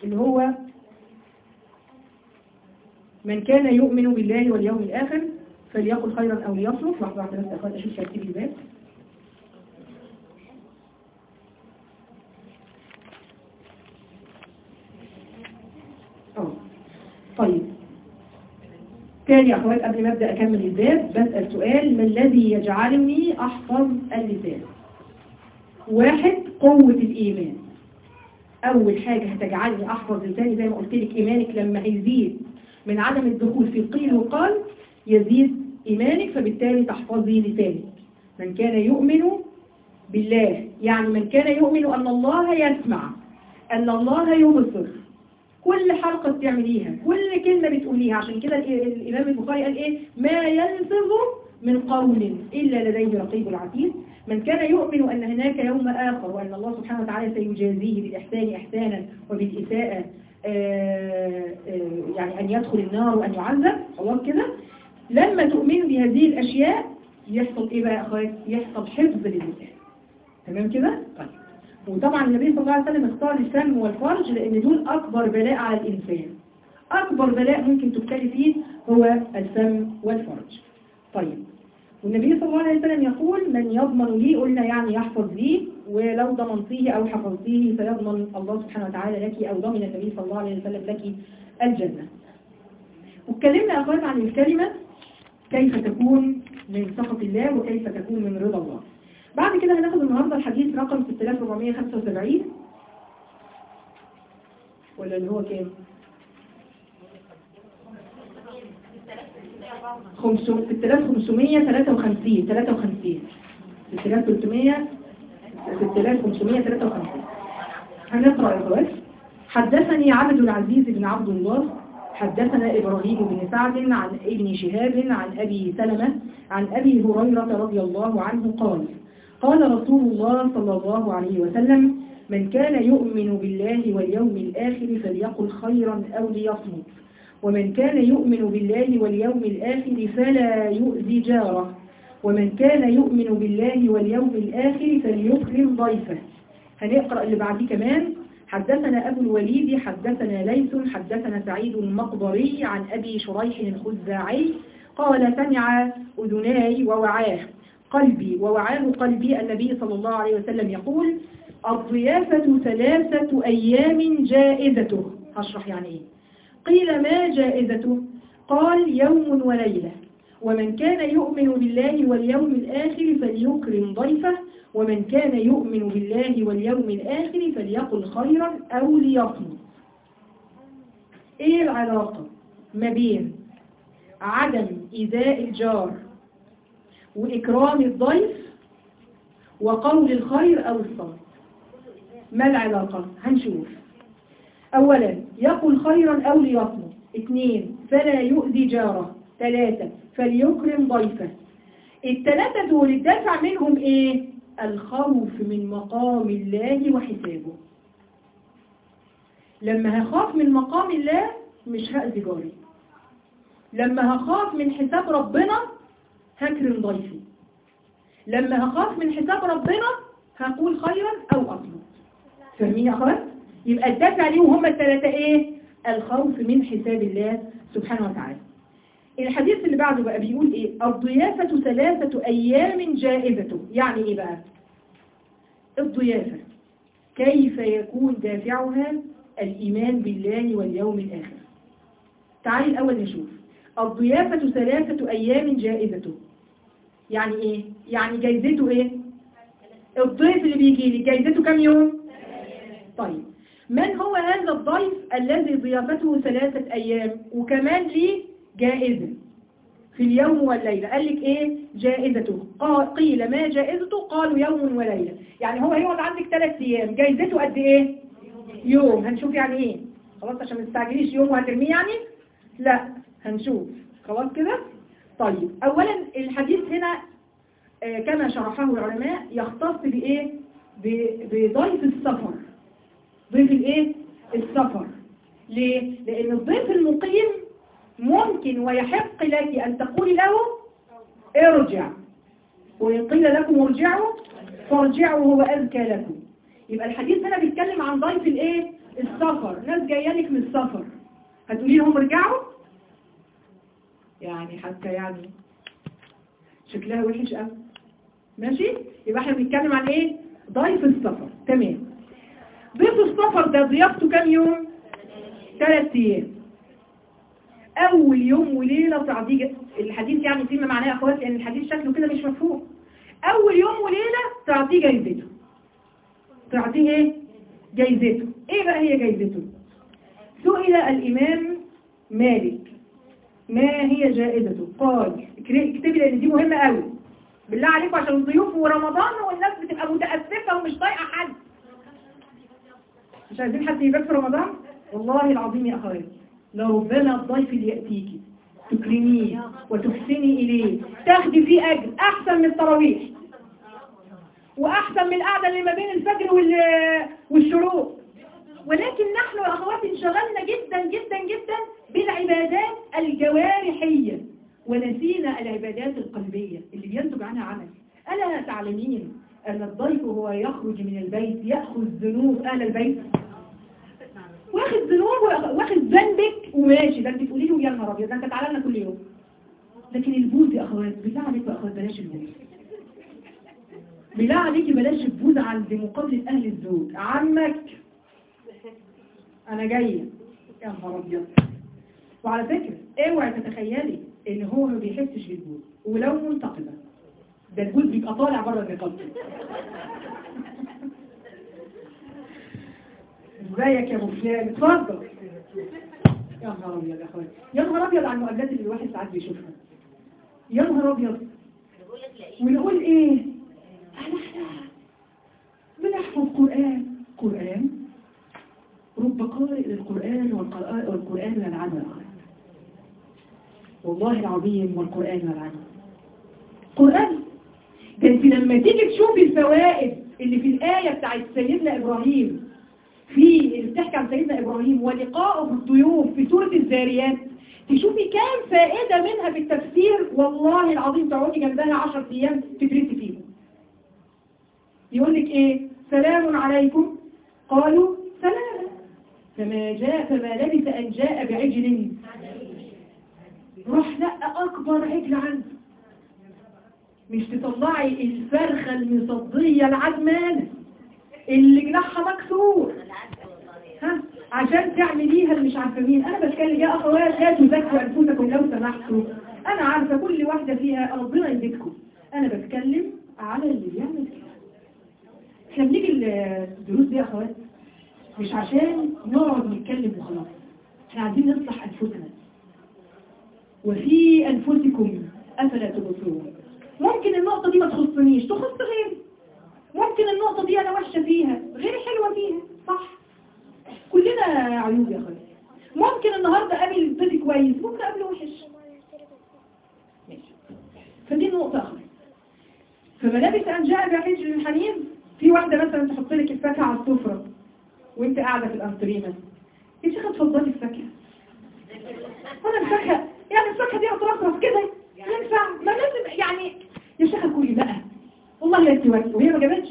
اللي هو من كان يؤمن بالله واليوم الآخر فليقل خيرا أو ليصمت واحدة واحدة بس يا أخوات أشوف ترتيب الباب اه طيب تاني يا أخوات قبل ما أبدأ أكمل الباب بسأل سؤال ما الذي يجعلني أحفظ اللسان واحد قوة الإيمان أول حاجة هتجعلني أحفظ لساني زي ما قلت لك إيمانك لما هيزيد من عدم الدخول في القيل والقال يزيد إيمانك فبالتالي تحفظي لسانك من كان يؤمن بالله يعني من كان يؤمن أن الله يسمع أن الله يبصر كل حلقة بتعمليها كل كلمة بتقوليها عشان كده الإمام البخاري قال إيه ما يلفظ من قول إلا لديه رقيب العتيد من كان يؤمن أن هناك يوم آخر وأن الله سبحانه وتعالى سيجازيه بالإحسان إحسانا وبالإساءة آه، آه، يعني أن يدخل النار وأن يعذب خلاص كده لما تؤمن بهذه الأشياء يحصل إيه بقى يا أخوات يحصل حفظ للإنسان تمام كده طيب وطبعا النبي صلى الله عليه وسلم اختار الفم والفرج لأن دول أكبر بلاء على الإنسان أكبر بلاء ممكن تبتلي فيه هو الفم والفرج طيب والنبي صلى الله عليه وسلم يقول من يضمن لي قلنا يعني يحفظ لي ولو ضمنتيه أو حفظتيه فيضمن الله سبحانه وتعالى لك أو ضمن النبي صلى الله عليه وسلم لك الجنة واتكلمنا أخوات عن الكلمة كيف تكون من سخط الله وكيف تكون من رضا الله بعد كده هناخد النهاردة الحديث رقم 6475 ولا اللي هو كام؟ 6553 53 6300 6553 هنقرأ يا اخوات حدثني عبد العزيز بن عبد الله حدثنا إبراهيم بن سعد عن ابن شهاب عن أبي سلمة عن أبي هريرة رضي الله عنه قال قال رسول الله صلى الله عليه وسلم من كان يؤمن بالله واليوم الآخر فليقل خيرا أو ليصمت ومن كان يؤمن بالله واليوم الآخر فلا يؤذي جاره ومن كان يؤمن بالله واليوم الآخر فليكرم ضيفه هنقرأ اللي بعديه كمان حدثنا أبو الوليد حدثنا ليث حدثنا سعيد المقبري عن أبي شريح الخزاعي قال سمع أذناي ووعاه قلبي ووعاه قلبي النبي صلى الله عليه وسلم يقول الضيافة ثلاثة أيام جائزته هشرح يعني إيه قيل ما جائزته قال يوم وليلة ومن كان يؤمن بالله واليوم الآخر فليكرم ضيفه ومن كان يؤمن بالله واليوم الآخر فليقل خيرا أو ليصمت إيه العلاقة ما بين عدم إيذاء الجار وإكرام الضيف وقول الخير أو الصمت ما العلاقة هنشوف أولا يقول خيرا أو ليصمت اثنين فلا يؤذي جاره ثلاثة فليكرم ضيفه الثلاثة دول الدافع منهم ايه الخوف من مقام الله وحسابه لما هخاف من مقام الله مش هأذي جاري لما هخاف من حساب ربنا هكرم ضيفي لما هخاف من حساب ربنا هقول خيرا أو أصمت فاهمين يا أخوات؟ يبقى الدافع ليهم هم الثلاثة ايه الخوف من حساب الله سبحانه وتعالى الحديث اللي بعده بقى بيقول ايه الضيافة ثلاثة ايام جائزة يعني ايه بقى الضيافة كيف يكون دافعها الايمان بالله واليوم الاخر تعالي الاول نشوف الضيافة ثلاثة ايام جائزة يعني ايه يعني جايزته ايه الضيف اللي بيجي لي جايزته كام يوم طيب من هو هذا الضيف الذي ضيافته ثلاثة أيام وكمان ليه جائزة في اليوم والليلة قال لك ايه جائزته قال قيل ما جائزته قالوا يوم وليلة يعني هو هيقعد عندك ثلاث ايام جائزته قد ايه يوم هنشوف يعني ايه خلاص عشان ما تستعجليش يوم وهترميه يعني لا هنشوف خلاص كده طيب اولا الحديث هنا آه كما شرحه العلماء يختص بايه بضيف السفر ضيف الايه السفر ليه لان الضيف المقيم ممكن ويحق لك ان تقولي له ارجع وإن قيل لكم ارجعوا فارجعوا هو أذكى لكم يبقى الحديث هنا بيتكلم عن ضيف الايه السفر ناس جايه لك من السفر هتقولي لهم ارجعوا يعني حتى يعني شكلها وحش قوي ماشي يبقى احنا بنتكلم عن ايه ضيف السفر تمام ضيف السفر ده ضيافته كام يوم ثلاث ايام اول يوم وليله تعديه الحديث يعني فيما معناه يا اخواتي لان الحديث شكله كده مش مفهوم اول يوم وليله تعطيه جايزته تعطيه ايه جايزته ايه بقى هي جايزته سئل الامام مالك ما هي جائزته قال اكتبي لان دي مهمه قوي بالله عليكم عشان الضيوف ورمضان والناس بتبقى متاسفه ومش طايقه حد مش عايزين حد يبات في رمضان والله العظيم يا اخواتي لربما الضيف اللي يأتيكي تكرميه وتحسني إليه تاخدي فيه أجر أحسن من التراويح وأحسن من القعدة اللي ما بين الفجر وال- والشروق ولكن نحن يا أخواتي انشغلنا جدا جدا جدا بالعبادات الجوارحية ونسينا العبادات القلبية اللي بينتج عنها عمل ألا تعلمين أن الضيف هو يخرج من البيت يأخذ ذنوب أهل البيت واخد ذنوب واخ- واخد ذنبك وماشي ده انت تقولي له يا نهار ابيض ده انت تعالى لنا كل يوم لكن البوز يا اخوات بالله عليكم يا اخوات بلاش البوز بالله عليكي بلاش البوز عند مقابله اهل الزوج عمك انا جايه يا نهار ابيض وعلى فكره اوعي تتخيلي ان هو ما بيحسش بالبوز ولو منتقبه ده البوز بيبقى طالع بره النقاب ازيك يا ابو فلان اتفضل يا نهار ابيض يا اخواتي يا نهار ابيض على المقابلات اللي الواحد ساعات بيشوفها يا نهار ابيض ونقول ايه احنا بنحفظ قران قران رب قارئ للقران والقران والقران للعمل والله العظيم والقران للعمل قران ده انت لما تيجي تشوفي الفوائد اللي في الايه بتاعت سيدنا ابراهيم في اللي بتحكي عن سيدنا إبراهيم ولقائه بالضيوف في سورة الزاريات تشوفي كام فائدة منها في التفسير والله العظيم تقعدي جنبها 10 أيام تدرسي فيهم يقول لك إيه سلام عليكم قالوا سلام فما جاء فما لبث أن جاء بعجل راح لقى أكبر عجل عنده مش تطلعي الفرخة المصدية العدمانة اللي جناحها مكسور ها عشان تعمليها اللي مش عارفه مين انا بتكلم يا اخوات لا تزكوا انفسكم لو سمحتوا انا عارفه كل واحده فيها ربنا يديكم انا بتكلم على اللي بيعمل كده احنا بنيجي الدروس دي يا اخوات مش عشان نقعد نتكلم وخلاص احنا عايزين نصلح انفسنا وفي انفسكم افلا تبصرون ممكن النقطه دي ما تخصنيش تخص غيري ممكن النقطة دي أنا وحشة فيها غير حلوة فيها صح كلنا عيوب يا أخوي ممكن النهاردة قابل ضيفي كويس ممكن قابله وحش ماشي فدي النقطة أخوي فما لبث أن جاء بعجل الحنين في واحدة مثلا تحط لك الفاكهة على السفرة وانت قاعدة في الأنتريه مثلا يا شيخة اتفضلي الفاكهة أنا الفاكهة يعني الفاكهة دي هترفرف كده ينفع ما لازم يعني يا شيخة كلي بقى والله لا تواكي وهي ما جابتش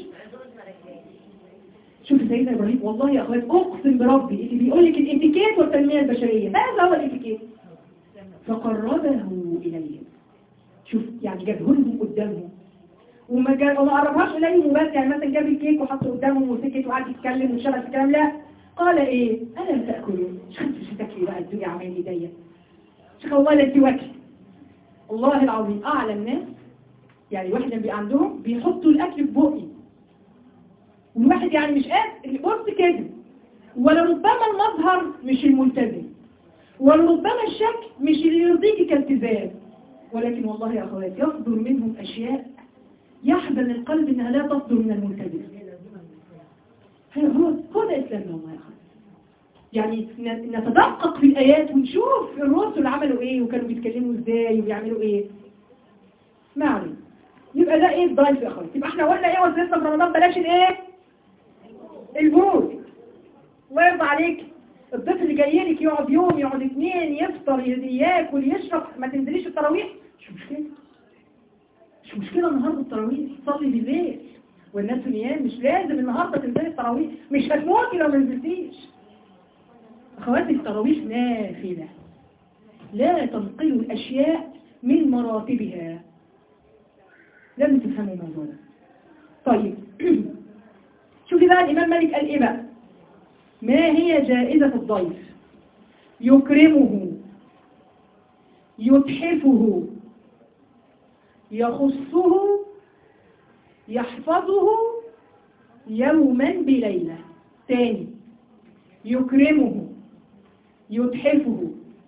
شوف سيدنا ابراهيم والله يا اخوات اقسم بربي اللي بيقول لك الاتيكيت والتنميه البشريه هذا هو الاتيكيت فقربه اليه شوف يعني جابه لهم قدامهم وما جا... وما قربهاش اليهم وبس يعني مثلا جاب الكيك وحطه قدامهم وسكت وقعد يتكلم وشغل في الكلام لا قال ايه انا لا تاكلوا مش خدت مش هتاكلي بقى الدنيا عمال ايديا شيخ والله لا تواكلي والله العظيم اعلى الناس يعني الواحد لما بيبقى عندهم بيحطوا الاكل في بقي والواحد يعني مش قادر بص كده ولربما المظهر مش الملتزم ولربما الشكل مش اللي يرضيك كالتزام ولكن والله يا اخوات يصدر منهم اشياء يحزن القلب انها لا تصدر من الملتزم هو هو ده اسلامنا والله يا اخوات يعني ن- نتدقق في الايات ونشوف الرسل عملوا ايه وكانوا بيتكلموا ازاي وبيعملوا ايه ما علينا يبقى ده ايه الضيف يا اخوات يبقى احنا قلنا ايه وزنتنا في رمضان بلاش الايه البول ويرضى عليك الضيف اللي جاي لك يقعد يوم يقعد اثنين يفطر ياكل يشرب ما تنزليش التراويح مش مشكله مش مشكله النهارده التراويح تصلي بالليل والناس نيام مش لازم النهارده تنزلي التراويح مش هتموتي لو ما نزلتيش خوات التراويح نافلة لا تنقل الأشياء من مراتبها لازم تفهموا الموضوع ده طيب شوفي بقى الإمام مالك قال إيه بقى ما هي جائزة الضيف يكرمه يتحفه يخصه يحفظه يوما بليلة تاني يكرمه يتحفه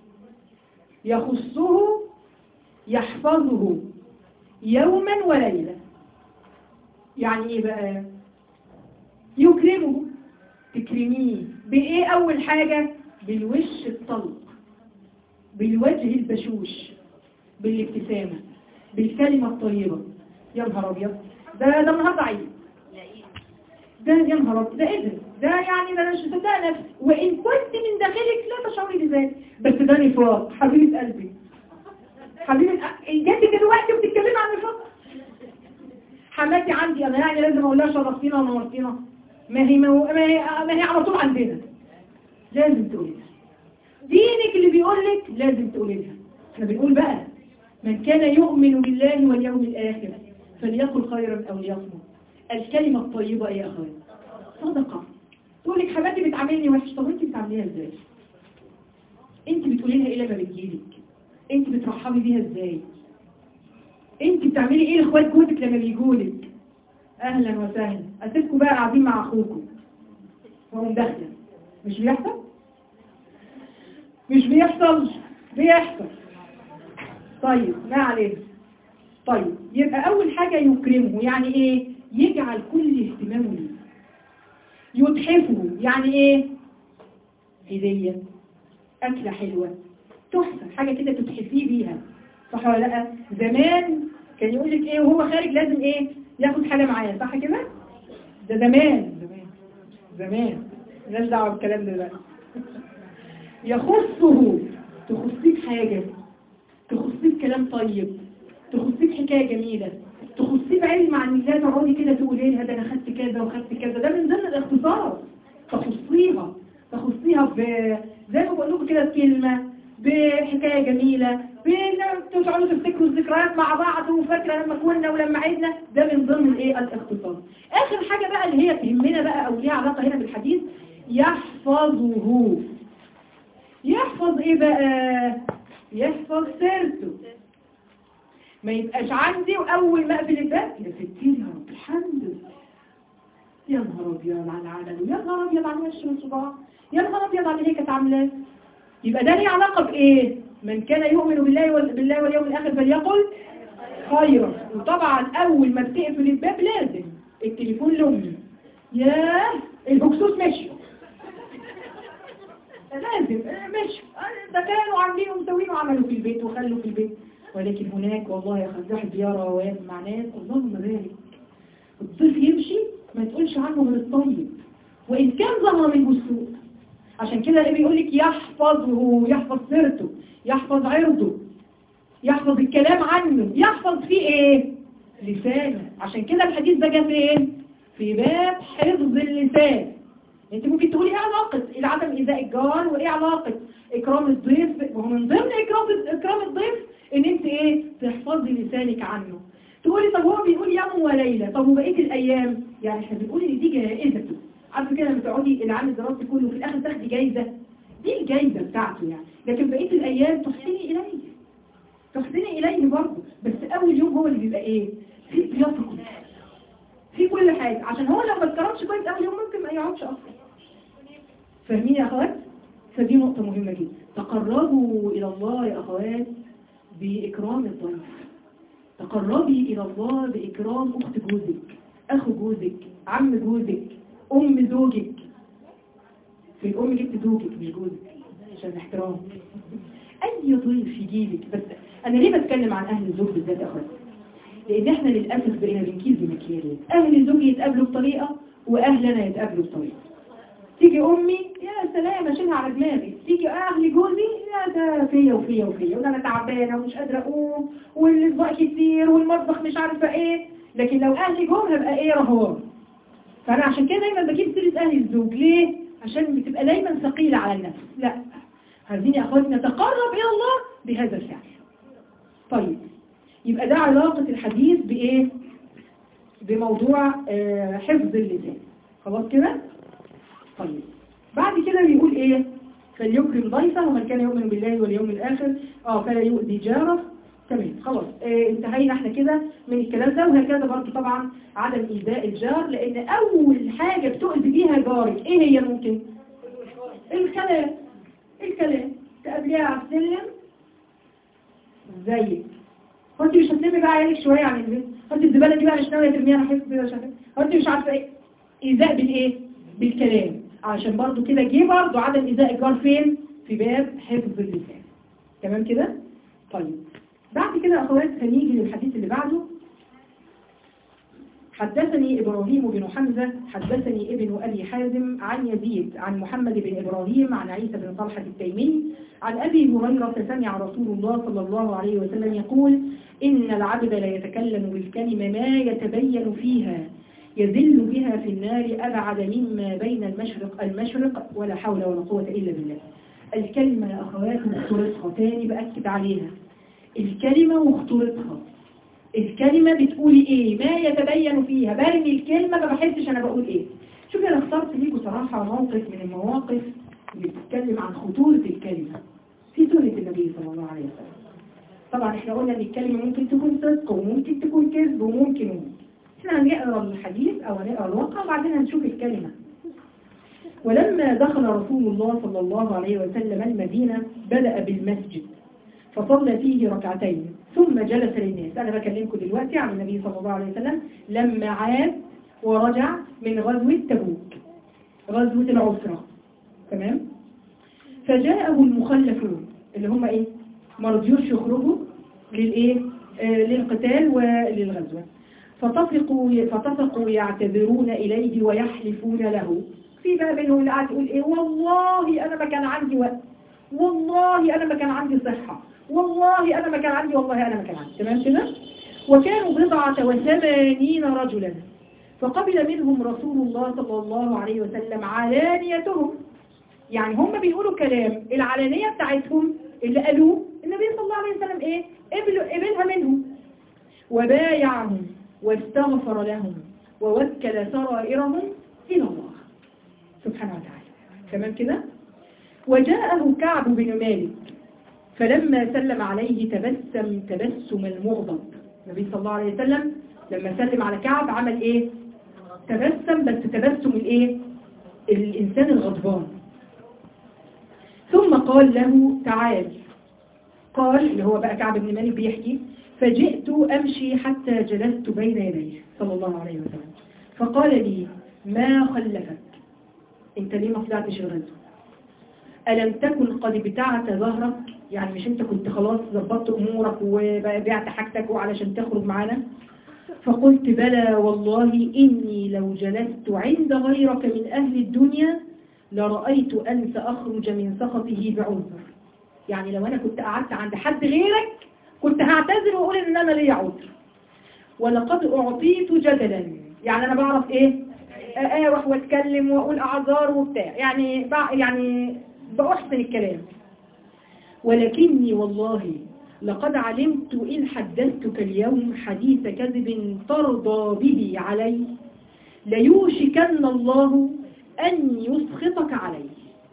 يخصه يحفظه يوما وليلة يعني ايه بقى يكرمه تكرميه بايه اول حاجة بالوش الطلق بالوجه البشوش بالابتسامة بالكلمة الطيبة يا نهار ابيض ده ده النهارده عيد ده يا نهار ابيض ده ايه ده ده يعني ده انا مش مصدقه نفسي وان كنت من داخلك لا تشعري بذلك بس ده نفاق حبيبه قلبي حبيبه جاتك دلوقتي وبتتكلمي عن نفاق حماتي عندي انا يعني لازم اقول لها شرفتينا ونورتينا ما هي ما هي ما هي على طول عندنا لازم تقولي لها دينك اللي بيقول لك لازم تقولي لها احنا بنقول بقى من كان يؤمن بالله واليوم الآخر فليقل خيرا أو ليصمت الكلمة الطيبة يا أخوان صدقة تقول لك حماتي بتعاملني وحش طب انت بتعامليها ازاي انت بتقولي لها ايه لما بتجيلك انت بترحبي بيها ازاي انت بتعملي ايه لاخوات جوزك لما بيجولك اهلا وسهلا اسيبكم بقى قاعدين مع اخوكم وهم داخله مش بيحصل مش بيحصل بيحصل طيب ما عليه طيب يبقى أول حاجة يكرمه يعني إيه يجعل كل اهتمامه ليه يتحفه يعني إيه هدية أكلة حلوة تحفة حاجة كده تتحفيه بيها صح ولا لا زمان كان يقول لك إيه وهو خارج لازم إيه ياخد حاجة معاه صح كده ده زمان زمان زمان مالناش دعوة بالكلام ده بقى يخصه تخصيك حاجة تخصيك كلام طيب تخصيك حكاية جميلة تخصيك علم عن الله تقعدي كده تقولي لها ده انا خدت كذا وخدت كذا ده من ضمن الاختصار تخصيها تخصيها ب زي ما بقول لكم كده بكلمة بحكاية جميلة تقعدوا تفتكروا الذكريات مع بعض وفاكرة لما كنا ولما عدنا ده من ضمن الايه الاختصار اخر حاجة بقى اللي هي تهمنا بقى او ليها علاقة هنا بالحديث يحفظه يحفظ ايه بقى يحفظ سيرته ما يبقاش عندي واول ما اقفل الباب يا ستين يا رب الحمد لله يا نهار ابيض على العالم يا نهار ابيض على وش وصباع يا نهار ابيض على اللي هي كانت عاملاه يبقى ده ليه علاقه بايه من كان يؤمن بالله وال... بالله واليوم الاخر فليقل خيرا وطبعا اول ما بتقفل الباب لازم التليفون لامي ياه البكسوس مشي لازم مش ده كانوا عاملين ومسوين وعملوا في البيت وخلوا في البيت ولكن هناك والله يا خزاح زيارة ويسمع ناس اللهم بارك الضيف يمشي ما تقولش عنه من الطيب وإن كان ظهر منه السوء عشان كده اللي بيقول لك يحفظه يحفظ سيرته يحفظ عرضه يحفظ الكلام عنه يحفظ فيه ايه لسانه عشان كده الحديث ده جه فين في باب حفظ اللسان انت ممكن تقولي ايه علاقة عدم ايذاء الجار وايه علاقة اكرام الضيف وهو من ضمن اكرام اكرام الضيف ان انت ايه تحفظي لسانك عنه تقولي طب هو بيقول يوم وليلة طب وبقية الايام يعني احنا بنقول ان دي جائزته عارفه كده لما تقعدي العام الدراسي كله في الاخر تاخدي جايزة دي الجايزة بتاعته يعني لكن بقية الايام تحسني اليه تحسني اليه برضه بس اول يوم هو اللي بيبقى ايه في بيطلق في كل حاجة عشان هو لو ما اتكرمش كويس اول يوم ممكن ما يقعدش اصلا فاهمين يا اخوات فدي نقطة مهمة جدا تقربوا الى الله يا اخوات باكرام الضيف تقربي الى الله باكرام اخت جوزك اخو جوزك عم جوزك ام زوجك في الام جبت زوجك مش جوزك عشان احترام اي ضيف يجيلك بس انا ليه بتكلم عن اهل الزوج بالذات يا اخوات لان احنا للاسف بقينا بنكيل بمكيالات اهل الزوج يتقابلوا بطريقه واهلنا يتقابلوا بطريقه تيجي امي يا سلام اشيلها على دماغي تيجي اهل جوزي يا ده فيا وفيا وفيا وانا تعبانه ومش قادره اقوم والاطباق كتير والمطبخ مش عارفه ايه لكن لو اهلي جم هبقى ايه رهوان فانا عشان كده دايما بجيب سيره اهل الزوج ليه عشان بتبقى دايما ثقيلة على النفس لا عايزين يا اخواتي نتقرب الى الله بهذا الفعل طيب يبقى ده علاقة الحديث بايه بموضوع آه، حفظ اللسان خلاص كده طيب بعد كده بيقول ايه فليكرم ضيفه ومن كان يؤمن بالله واليوم الاخر اه فلا يؤذي جاره تمام خلاص آه انتهينا احنا كده من الكلام ده وهكذا برضه طبعا عدم ايذاء الجار لان اول حاجه بتؤذي بيها جارك ايه هي ممكن الكلام الكلام تقابليها على السلم ازيك هو انت مش هتلمي بقى عيالك شويه عن البيت هو انت الزباله دي بقى مش ناويه ترميها انا حاسس مش عارفه هو انت مش عارفه ايه ايذاء بالايه بالكلام عشان برضو كده جه برضو عدم ايذاء الجار فين في باب حفظ اللسان تمام كده طيب بعد كده اخوات هنيجي للحديث اللي بعده حدثني إبراهيم بن حمزة حدثني ابن أبي حازم عن يزيد عن محمد بن إبراهيم عن عيسى بن طلحة التيمي عن أبي هريرة سمع رسول الله صلى الله عليه وسلم يقول إن العبد لا يتكلم بالكلمة ما يتبين فيها يذل بها في النار أبعد مما بين المشرق المشرق ولا حول ولا قوة إلا بالله الكلمة يا أخوات مختلطها تاني بأكد عليها الكلمة مختلطها الكلمة بتقولي ايه ما يتبين فيها برمي الكلمة ما بحسش انا بقول ايه شوفي انا اخترت ليكم صراحة موقف من المواقف اللي بتتكلم عن خطورة الكلمة في سنة النبي صلى الله عليه وسلم طبعا احنا قلنا ان الكلمة ممكن تكون صدق وممكن تكون كذب وممكن وممكن احنا هنقرا الحديث او هنقرا الواقع وبعدين هنشوف الكلمة ولما دخل رسول الله صلى الله عليه وسلم المدينة بدأ بالمسجد فصلى فيه ركعتين ثم جلس للناس أنا بكلمكم دلوقتي عن النبي صلى الله عليه وسلم لما عاد ورجع من غزوة تبوك غزوة العسرة تمام فجاءه المخلفون اللي هم ايه مرضيوش يخرجوا للايه آه للقتال وللغزوة فطفقوا فطفقوا يعتذرون إليه ويحلفون له في بقى منهم اللي قاعد يقول ايه والله انا ما كان عندي وقت والله انا ما كان عندي صحة والله انا ما كان عندي والله انا ما كان عندي تمام كده وكانوا بضعة وثمانين رجلا فقبل منهم رسول الله صلى الله عليه وسلم علانيتهم يعني هم بيقولوا كلام العلانية بتاعتهم اللي قالوه النبي صلى الله عليه وسلم ايه قبلوا قبلها منهم وبايعهم واستغفر لهم ووكل سرائرهم إلى الله سبحانه وتعالى تمام كده وجاءه كعب بن مالك فلما سلم عليه تبسم تبسم المغضب النبي صلى الله عليه وسلم لما سلم على كعب عمل ايه تبسم بس تبسم الايه الانسان الغضبان ثم قال له تعال قال اللي هو بقى كعب بن مالك بيحكي فجئت أمشي حتى جلست بين يديه صلى الله عليه وسلم فقال لي ما خلفك انت ليه ما طلعتش الغزو ألم تكن قد ابتعت ظهرك يعني مش انت كنت خلاص ظبطت امورك وبعت حاجتك وعلشان تخرج معانا فقلت بلى والله إني لو جلست عند غيرك من أهل الدنيا لرأيت أن سأخرج من سخطه بعذر يعني لو أنا كنت قعدت عند حد غيرك كنت هعتذر وأقول إن أنا ليا عذر ولقد أعطيت جدلا يعني أنا بعرف إيه أروح وأتكلم وأقول أعذار وبتاع يعني بع يعني بأحسن الكلام ولكني والله لقد علمت إن حدثتك اليوم حديث كذب ترضى به علي ليوشكن الله أن يسخطك علي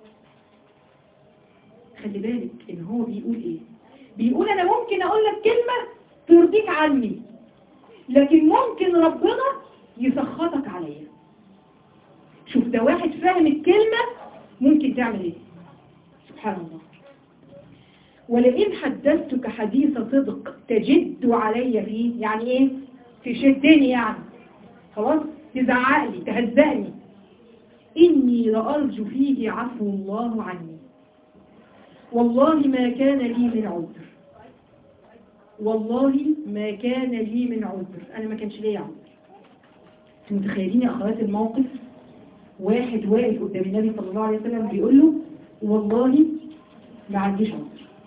خلي بالك إن هو بيقول إيه بيقول أنا ممكن أقول لك كلمة ترضيك عني لكن ممكن ربنا يسخطك عليا شوف ده واحد فاهم الكلمة ممكن تعمل إيه سبحان الله ولئن حدثتك حديث صدق تجد علي فيه يعني ايه تشدني يعني خلاص تزعق لي تهزقني إني لأرجو فيه عفو الله عني والله ما كان لي من عذر والله ما كان لي من عذر أنا ما كانش لي عذر انتوا متخيلين يا أخوات الموقف واحد واقف قدام النبي صلى الله عليه وسلم بيقول له والله ما عنديش عذر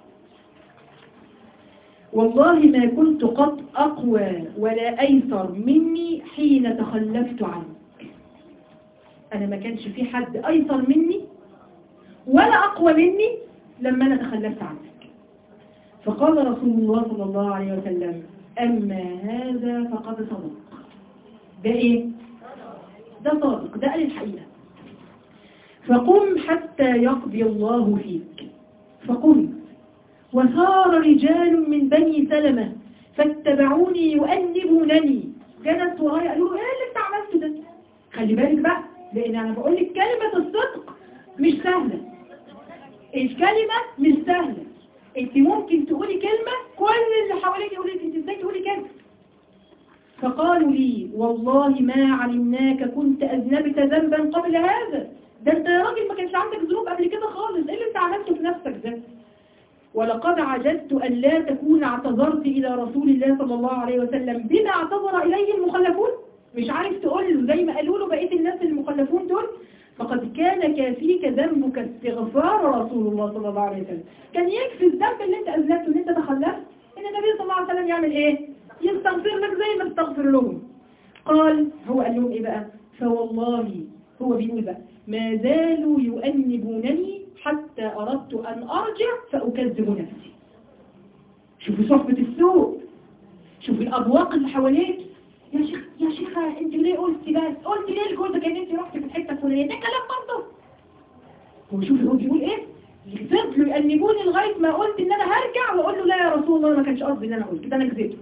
والله ما كنت قط أقوى ولا أيسر مني حين تخلفت عنك أنا ما كانش في حد أيسر مني ولا أقوى مني لما أنا تخلفت عنك فقال رسول الله صلى الله عليه وسلم أما هذا فقد صدق ده إيه؟ ده صادق ده قال الحقيقة فقم حتى يقضي الله فيك فقمت وصار رجال من بني سلمة فاتبعوني يؤنبونني كانت ورايا قالوا ايه اللي انت عملته ده خلي بالك بقى لان انا بقول لك كلمة الصدق مش سهلة الكلمة مش سهلة انت ممكن تقولي كلمة كل اللي حواليك يقول لك انت ازاي تقولي كلمة فقالوا لي والله ما علمناك كنت أذنبت ذنبا قبل هذا ده انت يا راجل ما كانش عندك ذنوب قبل كده خالص ايه اللي انت عملته في نفسك ده ولقد عجزت أن لا تكون اعتذرت إلى رسول الله صلى الله عليه وسلم بما اعتذر إليه المخلفون مش عارف تقول له زي ما قالوا له بقية الناس المخلفون دول فقد كان كافيك ذنبك استغفار رسول الله صلى الله عليه وسلم كان يكفي الذنب اللي انت أذنبته ان انت تخلفت ان النبي صلى الله عليه وسلم يعمل ايه يستغفر لك زي ما استغفر لهم قال هو قال لهم ايه بقى فوالله هو بيقول بقى ما زالوا يؤنبونني حتى أردت أن أرجع فأكذب نفسي شوفوا صحبة السوء شوفوا الأبواق اللي حواليك يا شيخ يا شيخة انت ليه قلتي بس قلتي ليه لجوزك ان انت رحتي في الحتة الفلانية ده كلام برضه هو شوف هو بيقول ايه فضلوا يأنبوني لغاية ما قلت ان انا هرجع واقول له لا يا رسول الله ما كانش قصدي ان انا قلت كده انا كذبت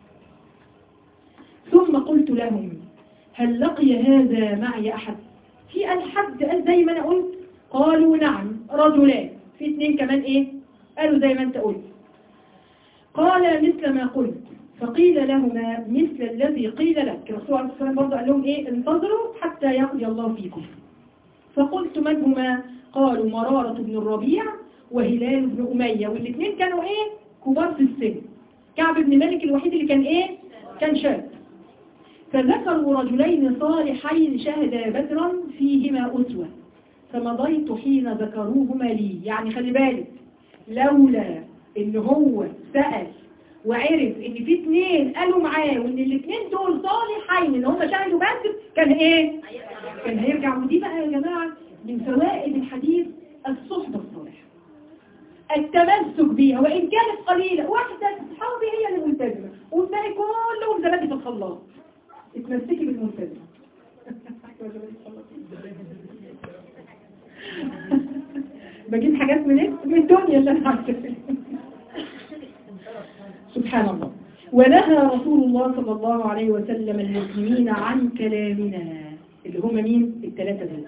ثم قلت لهم هل لقي هذا معي احد في الحد قال زي ما انا قلت قالوا نعم رجلان في اثنين كمان ايه قالوا زي ما انت قلت قال مثل ما قلت فقيل لهما مثل الذي قيل لك الرسول عليه الصلاة والسلام برضه قال لهم ايه انتظروا حتى يقضي الله فيكم فقلت من هما قالوا مرارة بن الربيع وهلال بن أمية والاثنين كانوا ايه كبار في السن كعب بن مالك الوحيد اللي كان ايه كان شاب فذكروا رجلين صالحين شهدا بدرا فيهما أسوة فمضيت حين ذكروهما لي يعني خلي بالك لولا ان هو سأل وعرف ان في اثنين قالوا معاه وان الاثنين دول صالحين ان هم شهدوا بدر كان ايه كان هيرجع ودي بقى يا جماعة من فوائد الحديث الصحبة الصالحة التمسك بيها وإن كانت قليلة واحدة صحابي هي اللي ملتزمة والباقي كلهم زبادي في الخلاط اتمسكي بالملتزمة بجيب حاجات منين؟ من الدنيا اللي انا عارفة سبحان الله ونهى رسول الله صلى الله عليه وسلم المسلمين عن كلامنا اللي هم مين؟ الثلاثة دول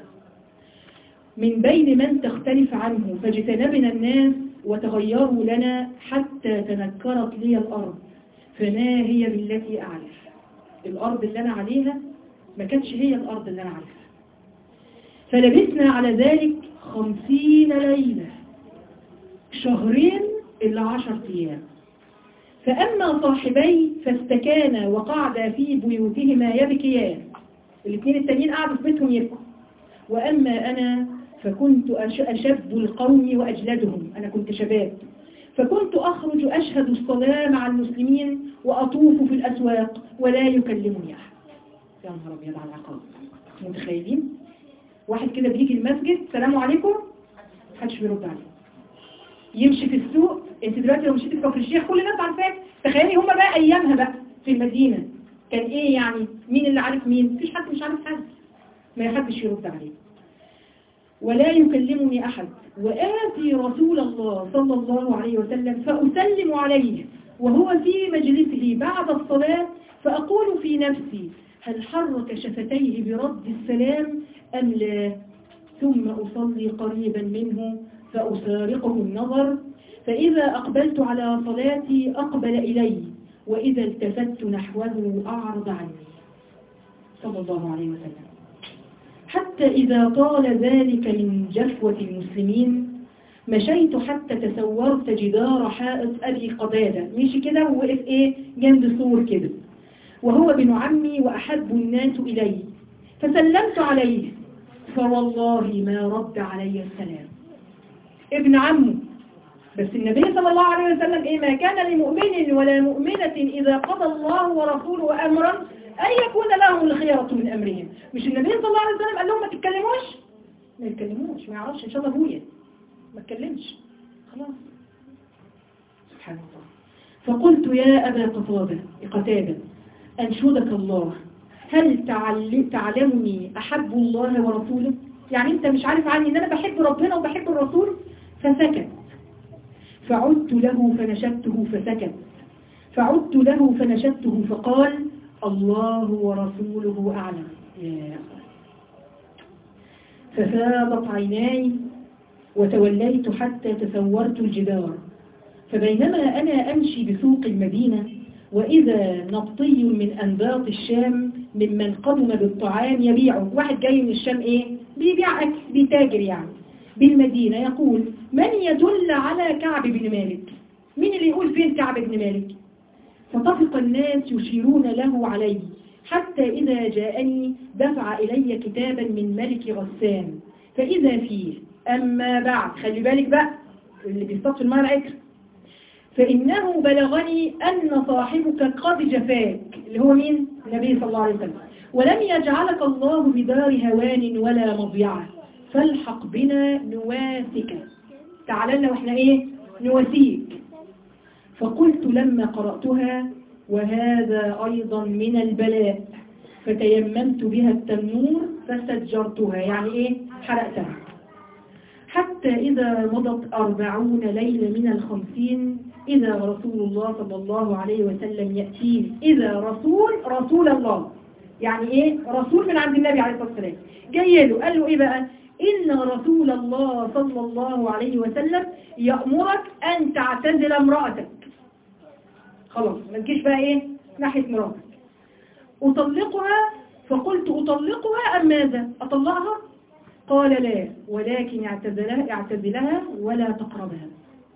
من بين من تختلف عنه فاجتنبنا الناس وتغيروا لنا حتى تنكرت لي الأرض فما هي بالتي أعرف الأرض اللي أنا عليها ما كانتش هي الأرض اللي أنا عارفها فلبثنا على ذلك خمسين ليلة شهرين إلا عشر أيام فأما صاحبي فاستكانا وقعدا في بيوتهما يبكيان الاثنين التانيين قعدوا في بيتهم يبكوا وأما أنا فكنت أشب القوم وأجلدهم أنا كنت شباب فكنت أخرج أشهد الصلاة مع المسلمين وأطوف في الأسواق ولا يكلمني أحد يا نهار أبيض على العقاب متخيلين واحد كده بيجي المسجد السلام عليكم محدش بيرد عليه يمشي في السوق انت دلوقتي لو مشيت في كفر الشيخ كل الناس عارفاك تخيلي هم بقى ايامها بقى في المدينة كان ايه يعني مين اللي عارف مين مفيش حد مش عارف حد ما حدش يرد عليه ولا يكلمني أحد وآتي رسول الله صلى الله عليه وسلم فأسلم عليه وهو في مجلسه بعد الصلاة فأقول في نفسي هل حرك شفتيه برد السلام أم لا ثم أصلي قريبا منه فأسارقه النظر فإذا أقبلت على صلاتي أقبل إلي وإذا التفت نحوه أعرض عني صلى الله عليه وسلم حتى إذا طال ذلك من جفوة المسلمين مشيت حتى تسورت جدار حائط أبي قبادة مشي كده ووقف إيه جنب سور كده وهو ابن عمي وأحب الناس إلي فسلمت عليه فوالله ما رد علي السلام ابن عمه بس النبي صلى الله عليه وسلم إيه ما كان لمؤمن ولا مؤمنة إذا قضى الله ورسوله أمرا أن يكون لهم الخيرة من أمرهم مش النبي صلى الله عليه وسلم قال لهم ما تتكلموش ما يتكلموش ما يعرفش إن شاء الله أبويا ما اتكلمش خلاص سبحان الله فقلت يا أبا قتادة قتادة أنشدك الله هل تعل- تعلمني أحب الله ورسوله يعني أنت مش عارف عني أن أنا بحب ربنا وبحب الرسول فسكت فعدت له فنشدته فسكت فعدت له فنشدته فقال الله ورسوله أعلم يا ففاضت عيناي وتوليت حتى تسورت الجدار فبينما أنا أمشي بسوق المدينة وإذا نبطي من أنباط الشام ممن قدم بالطعام يبيعه واحد جاي من الشام إيه؟ بيبيع أكل بيتاجر يعني بالمدينة يقول من يدل على كعب بن مالك مين اللي يقول فين كعب بن مالك فطفق الناس يشيرون له علي حتى إذا جاءني دفع إلي كتابا من ملك غسان فإذا فيه أما بعد خلي بالك بقى اللي بيصطاد في الماء العكر فإنه بلغني أن صاحبك قد جفاك اللي هو مين؟ النبي صلى الله عليه وسلم ولم يجعلك الله بدار هوان ولا مضيعة فالحق بنا نواسك تعال لنا واحنا ايه؟ نواسيك فقلت لما قرأتها وهذا أيضا من البلاء فتيممت بها التنور فسجرتها يعني ايه؟ حرقتها حتى إذا مضت أربعون ليلة من الخمسين إذا رسول الله صلى الله عليه وسلم يأتيه إذا رسول رسول الله يعني إيه رسول من عند النبي عليه الصلاة والسلام جاي له قال له إيه بقى إن رسول الله صلى الله عليه وسلم يأمرك أن تعتزل امرأتك خلاص ما تجيش بقى إيه ناحية مراتك أطلقها فقلت أطلقها أم ماذا أطلقها قال لا ولكن اعتزلها, اعتزلها ولا تقربها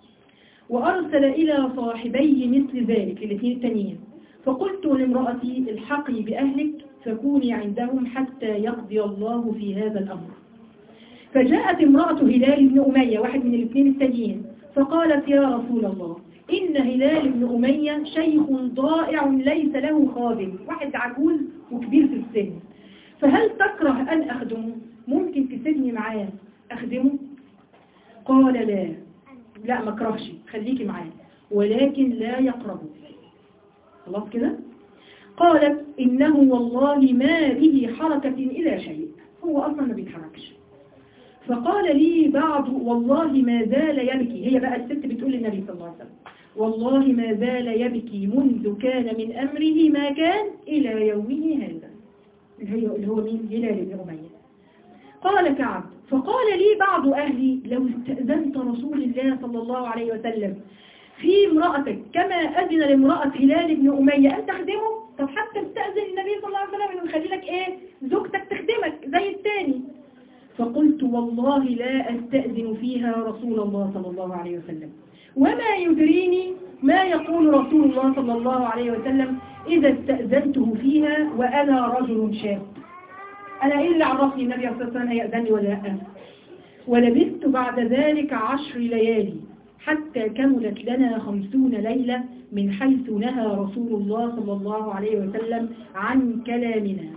وأرسل إلى صاحبي مثل ذلك الاثنين التانيين فقلت لامرأتي الحقي بأهلك فكوني عندهم حتى يقضي الله في هذا الأمر فجاءت امرأة هلال بن أمية واحد من الاثنين التانيين فقالت يا رسول الله إن هلال بن أمية شيخ ضائع ليس له خادم واحد عجوز وكبير في السن فهل تكره أن أخدمه ممكن تسيبني معاه أخدمه قال لا لا ما اكرهش خليكي معاه ولكن لا يقربه خلاص كده قالت إنه والله ما به حركة إلى شيء هو أصلا ما بيتحركش فقال لي بعض والله ما زال يبكي هي بقى الست بتقول للنبي صلى الله عليه وسلم والله ما زال يبكي منذ كان من أمره ما كان إلى يومه هذا اللي هو مين هلال بن أمية قال كعب فقال لي بعض أهلي لو استأذنت رسول الله صلى الله عليه وسلم في امرأتك كما أذن لامرأة هلال بن أمية أن تخدمه طب حتى استأذن النبي صلى الله عليه وسلم أنه يخلي لك إيه زوجتك تخدمك زي الثاني فقلت والله لا أستأذن فيها رسول الله صلى الله عليه وسلم وما يدريني ما يقول رسول الله صلى الله عليه وسلم إذا استأذنته فيها وأنا رجل شاب أنا إيه اللي عرفني النبي صلى الله عليه وسلم هيأذني ولا لا ولبثت بعد ذلك عشر ليالي حتى كملت لنا خمسون ليلة من حيث نهى رسول الله صلى الله عليه وسلم عن كلامنا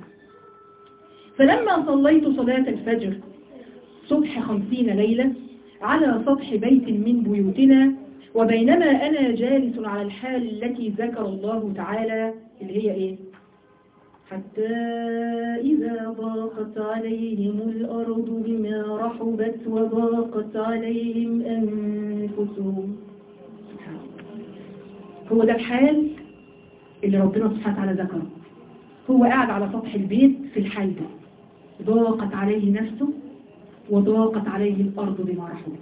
فلما صليت صلاة الفجر صبح خمسين ليلة على سطح بيت من بيوتنا وبينما أنا جالس على الحال التي ذكر الله تعالى اللي هي إيه حتى إذا ضاقت عليهم الأرض بما رحبت وضاقت عليهم أنفسهم هو ده الحال اللي ربنا سبحانه وتعالى ذكره هو قاعد على سطح البيت في الحال ده ضاقت عليه نفسه وضاقت عليه الأرض بما رحبت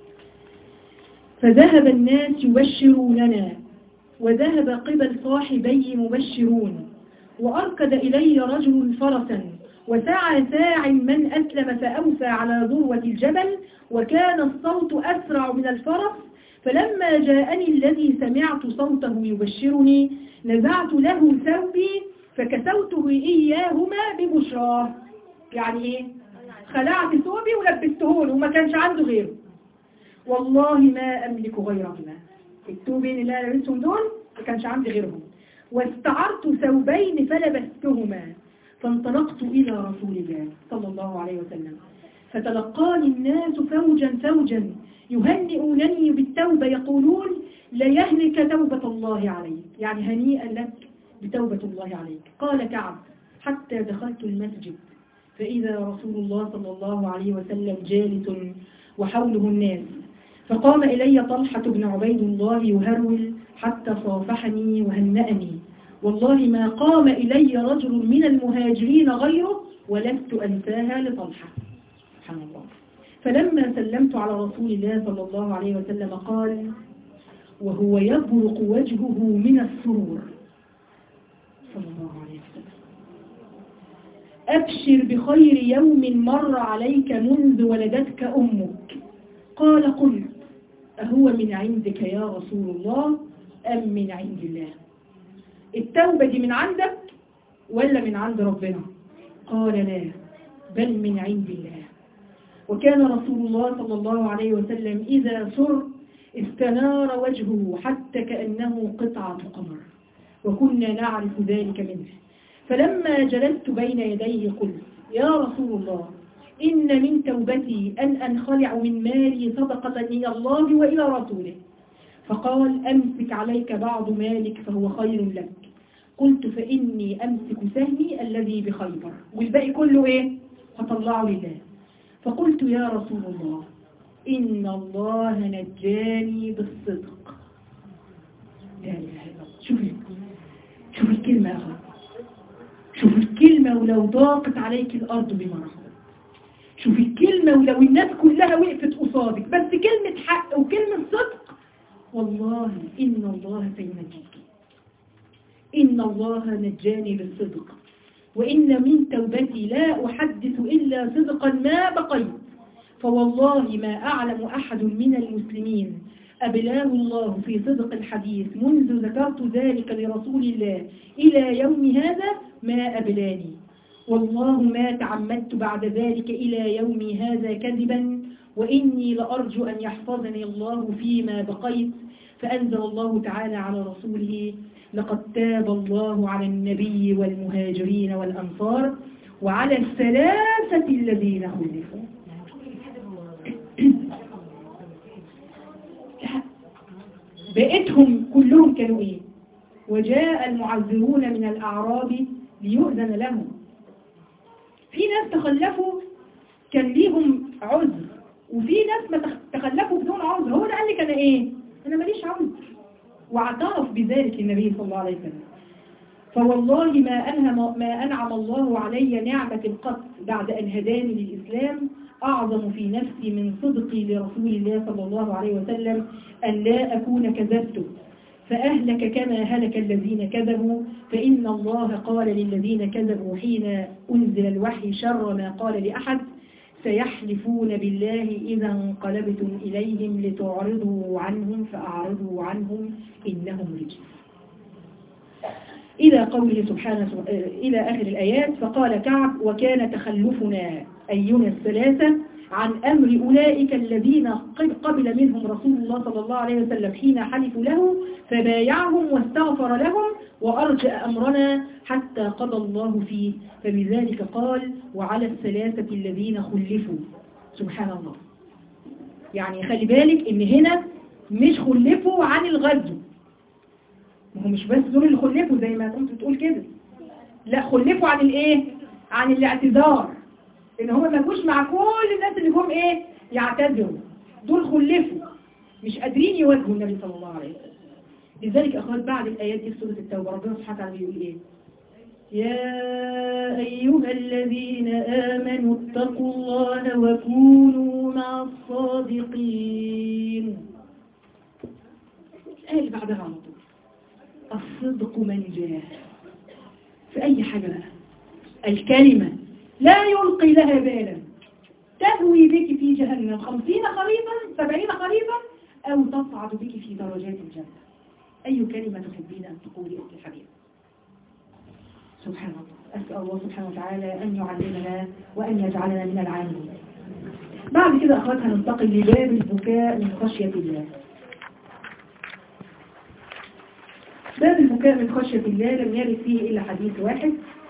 فذهب الناس يبشروننا وذهب قبل صاحبي مبشرون وأركد إلي رجل فرسا وسعى ساع من أسلم فأوفى على ذروة الجبل وكان الصوت أسرع من الفرس فلما جاءني الذي سمعت صوته يبشرني نزعت له ثوبي فكسوته إياهما ببشراه يعني إيه؟ خلعت ثوبي ولبسته له وما كانش عنده غيره والله ما أملك غيرهما الثوبين اللي أنا لبسهم دول ما كانش عندي غيرهم واستعرت ثوبين فلبستهما فانطلقت إلى رسول الله صلى الله عليه وسلم فتلقاني الناس فوجا فوجا يهنئونني بالتوبة يقولون ليهلك توبة الله عليك يعني هنيئا لك بتوبة الله عليك قال كعب حتى دخلت المسجد فإذا رسول الله صلى الله عليه وسلم جالس وحوله الناس فقام إلي طلحة بن عبيد الله يهرول حتى صافحني وهنأني والله ما قام إلي رجل من المهاجرين غيره ولست أنساها لطلحة سبحان الله فلما سلمت على رسول الله صلى الله عليه وسلم قال وهو يبرق وجهه من السرور صلى الله عليه وسلم أبشر بخير يوم مر عليك منذ ولدتك أمك قال قلت أهو من عندك يا رسول الله أم من عند الله التوبة دي من عندك ولا من عند ربنا قال لا بل من عند الله وكان رسول الله صلى الله عليه وسلم إذا سر استنار وجهه حتى كأنه قطعة قمر وكنا نعرف ذلك منه فلما جلست بين يديه قلت يا رسول الله إن من توبتي أن أنخلع من مالي صدقة إلى الله وإلى رسوله فقال أمسك عليك بعض مالك فهو خير لك قلت فإني أمسك سهمي الذي بخيبر والباقي كله إيه فطلعه لله فقلت يا رسول الله إن الله نجاني بالصدق لا إله إلا الله شوفي شوفي الكلمة يا أخوة شوفي الكلمة ولو ضاقت عليك الأرض بما رحمت شوفي الكلمة ولو الناس كلها وقفت قصادك بس كلمة حق وكلمة صدق والله إن الله سينجيك إن الله نجاني بالصدق وإن من توبتي لا أحدث إلا صدقا ما بقيت فوالله ما أعلم أحد من المسلمين أبلاه الله في صدق الحديث منذ ذكرت ذلك لرسول الله إلى يوم هذا ما أبلاني والله ما تعمدت بعد ذلك إلى يومي هذا كذبا وإني لأرجو أن يحفظني الله فيما بقيت فأنزل الله تعالى على رسوله لقد تاب الله على النبي والمهاجرين والأنصار وعلى الثلاثة الذين خلفوا بقيتهم كلهم كانوا ايه وجاء المعذرون من الأعراب ليؤذن لهم في ناس تخلفوا كان ليهم عذر وفي ناس ما تخلفوا بدون عذر هو ده قال لك انا ايه انا ماليش عذر واعترف بذلك النبي صلى الله عليه وسلم فوالله ما أنهم ما أنعم الله علي نعمة قط بعد أن هداني للإسلام أعظم في نفسي من صدقي لرسول الله صلى الله عليه وسلم أن لا أكون كذبته فأهلك كما هلك الذين كذبوا فإن الله قال للذين كذبوا حين أنزل الوحي شر ما قال لأحد سيحلفون بالله إذا انقلبتم إليهم لتعرضوا عنهم فأعرضوا عنهم إنهم رجس إلى قوله سبحانه إلى آخر الآيات فقال كعب وكان تخلفنا أينا الثلاثة عن أمر أولئك الذين قبل منهم رسول الله صلى الله عليه وسلم حين حلفوا له فبايعهم واستغفر لهم وأرجأ أمرنا حتى قضى الله فيه فبذلك قال وعلى الثلاثة الذين خلفوا سبحان الله يعني خلي بالك ان هنا مش خلفوا عن الغزو ما هو مش بس دول اللي خلفوا زي ما كنت بتقول كده لا خلفوا عن الايه عن الاعتذار ان هم ما جوش مع كل الناس اللي جم ايه يعتذروا دول خلفوا مش قادرين يواجهوا النبي صلى الله عليه وسلم لذلك اخوات بعد الايات دي في سوره التوبه ربنا سبحانه وتعالى بيقول ايه يا أيها الذين آمنوا اتقوا الله وكونوا مع الصادقين الآية اللي بعدها على طول الصدق من جاه في أي حاجة بقى الكلمة لا يلقي لها بالا تهوي بك في جهنم خمسين خريطا سبعين خريطا أو تصعد بك في درجات الجنة أي كلمة تحبين أن تقولي أنت الحبيب سبحان الله أسأل الله سبحانه وتعالى أن يعلمنا وأن يجعلنا من العالمين بعد كده أخواتها ننتقل لباب البكاء من خشية الله باب البكاء من خشية الله لم يرد فيه إلا حديث واحد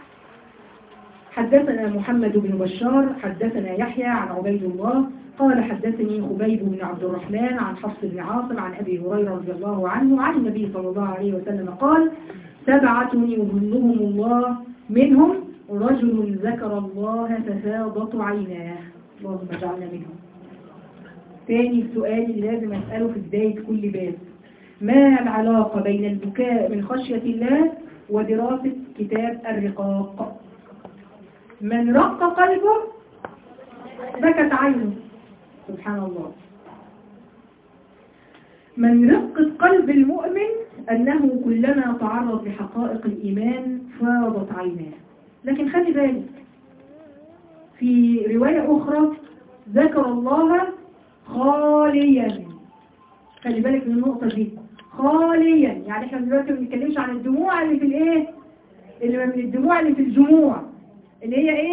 حدثنا محمد بن بشار حدثنا يحيى عن عبيد الله قال حدثني خبيب بن عبد الرحمن عن حفص بن عاصم عن أبي هريرة رضي الله عنه عن النبي صلى الله عليه وسلم قال سبعة يظلهم الله منهم رجل ذكر الله ففاضت عيناه اللهم اجعلنا منهم تاني السؤال اللي لازم أسأله في بداية كل باب ما العلاقة بين البكاء من خشية الله ودراسة كتاب الرقاق من رق قلبه بكت عينه سبحان الله من رقة قلب المؤمن أنه كلما تعرض لحقائق الإيمان فاضت عيناه لكن خلي بالك في رواية أخرى ذكر الله خاليا خلي بالك من النقطة دي خاليا يعني احنا دلوقتي ما بنتكلمش عن الدموع اللي في الايه اللي من الدموع اللي في الجموع اللي هي ايه